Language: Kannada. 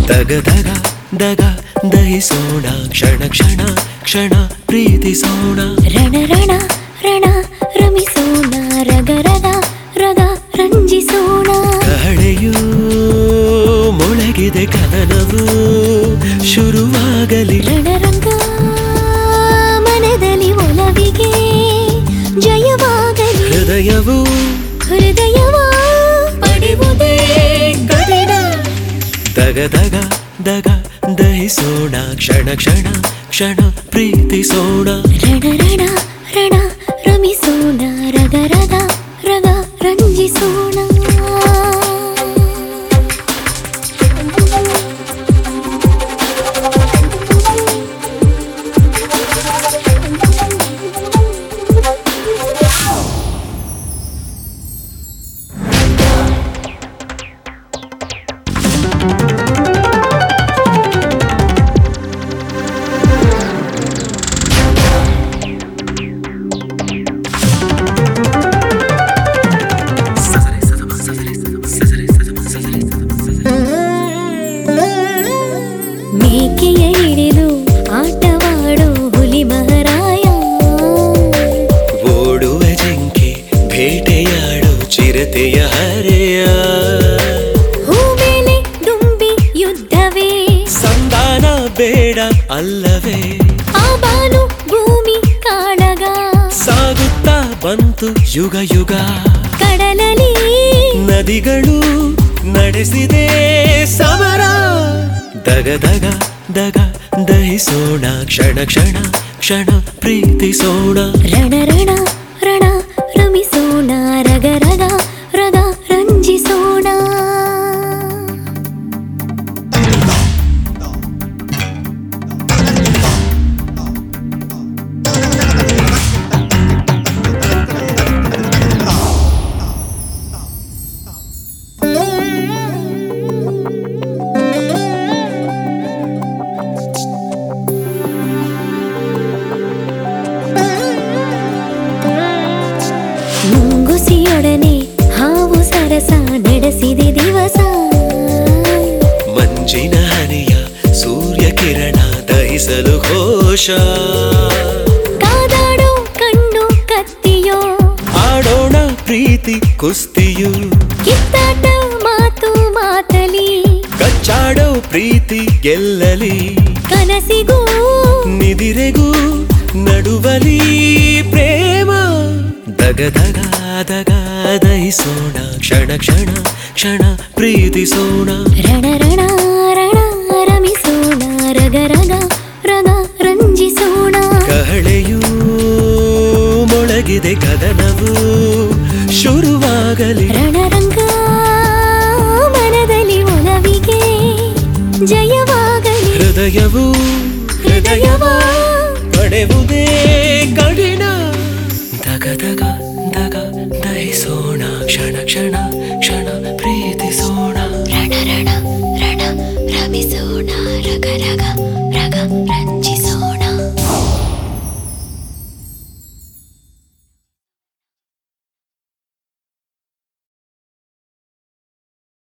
ದಗ ದಗ ದಗ ದಹಿಸೋಣ ಕ್ಷಣ ಕ್ಷಣ ಕ್ಷಣ ಪ್ರೀತಿಸೋಣ ರಣ ರಣ ರಣ ರಮಿಸೋಣ ರಗ ರಗ ರಗ ರಂಜಿಸೋಣ ಕಹಳೆಯೂ ಮೊಳಗಿದೆ ಕದನವು ಶುರುವಾಗಲಿ ರಣರಂಗ ಮನದಲ್ಲಿ ಒಲವಿಗೆ ಜಯವಾಗಲಿ ಹೃದಯವು ಹೃದಯವ ಪಡೆಯುವುದೇ ಕಠಿಣ ದಗ ದಗ ದಗ ದಹಿಸೋಣ ಕ್ಷಣ ಕ್ಷಣ ಕ್ಷಣ ಪ್ರೀತಿಸೋಣ ರಣ ರಣ ರಣ ರಮಿಸೋಣ ರಗ ರಗ ರಗ ರಂಜಿಸೋಣ ಮೇಕೆಯ ಹಿಡಿದು ಆಟವಾಡೋ ಹುಲಿ ಮಹಾರಾಯ ಓಡುವ ಜಿಂಕೆ ಬೇಟೆಯಾಡು ಚಿರತೆಯ ಹರೆಯ ಹೂಮೇಲೆ ದುಂಬಿ ಯುದ್ಧವೇ ಸಂಧಾನ ಬೇಡ ಅಲ್ಲವೇ ಆ ಬಾನು ಭೂಮಿ ಕಾಳಗ ಸಾಗುತ್ತಾ ಬಂತು ಯುಗ ಯುಗ ಕಡಲಲಿ ನದಿಗಳು ನಡೆಸಿದೆ ಸಮರ ದಗ ದಗ ದಗ ದಹಿಸೋಣ ಕ್ಷಣ ಕ್ಷಣ ಕ್ಷಣ ಪ್ರೀತಿಸೋಣ ರಣ ರಣ ರಣ ರಮಿಸೋಣ ರಗ ರಗ ರಗ ರಂಜಿಸೋಣ ಮುಂಗುಸಿಯೊಡನೆ ಹಾವು ಸರಸ ನಡೆಸಿದೆ ದಿವಸ ಮಂಜಿನ ಹನಿಯ ಸೂರ್ಯ ಕಿರಣ ದಹಿಸಲು ಘೋಷ ಕಾದಾಡೋ ಕಣ್ಣು ಕತ್ತಿಯೋ ಆಡೋಣ ಪ್ರೀತಿ ಕುಸ್ತಿಯು ಕಿತ್ತಾಟ ಮಾತು ಮಾತಲಿ ಕಚ್ಚಾಡೋ ಪ್ರೀತಿ ಗೆಲ್ಲಲಿ ಕನಸಿಗೂ ನಿದಿರೆಗೂ ನಡುವಲಿ ಪ್ರೇಮ ದಗ ದಗ ದಗ ದಹಿಸೋಣ ಕ್ಷಣ ಕ್ಷಣ ಕ್ಷಣ ಪ್ರೀತಿಸೋಣ ರಣ ರಣ ರಣ ರಮಿಸೋಣ ರಗ ರಗ ರಗ ರಂಜಿಸೋಣ ಕಹಳೆಯೂ ಮೊಳಗಿದೆ ಕದನವು ಶುರುವಾಗಲಿ ರಣರಂಗ ಮನದಲ್ಲಿ ಒಲವಿಗೆ ಜಯವಾಗಲಿ ಹೃದಯವು ಹೃದಯವ ಪಡೆಯುವುದೇ ಕಠಿಣ ದಗ ದಗ ದಗ ದಹಿಸೋಣ ಕ್ಷಣ ಕ್ಷಣ ಕ್ಷಣ ಪ್ರೀತಿಸೋಣ ರಣ ರಣ ರಣ ರಮಿಸೋಣ ರಗ